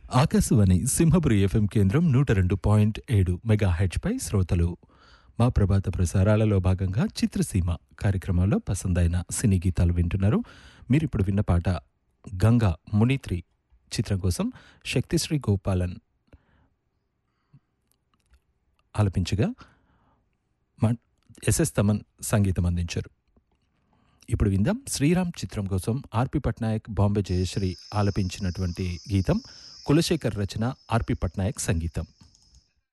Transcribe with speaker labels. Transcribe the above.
Speaker 1: Akashvani Simhapuri FM కేంద్రం నూట రెండు పాయింట్ ఏడు మెగా హెచ్పై శ్రోతలు మా ప్రభాత ప్రసారాలలో భాగంగా చిత్రసీమ కార్యక్రమంలో పసందైన సినీ గీతాలు వింటున్నారు మీరు ఇప్పుడు విన్న పాట గంగా మునిత్రి చిత్రం కోసం శక్తిశ్రీ గోపాలన్ ఆలపించగా మ- ఎస్ఎస్ తమన్ సంగీతం అందించారు ఇప్పుడు విందాం శ్రీరామ్ చిత్రం కోసం ఆర్పి పట్నాయక్ బాంబే జయశ్రీ ఆలపించినటువంటి గీతం కులశేఖర్ రచన ఆర్పి పట్నాయక్ సంగీతం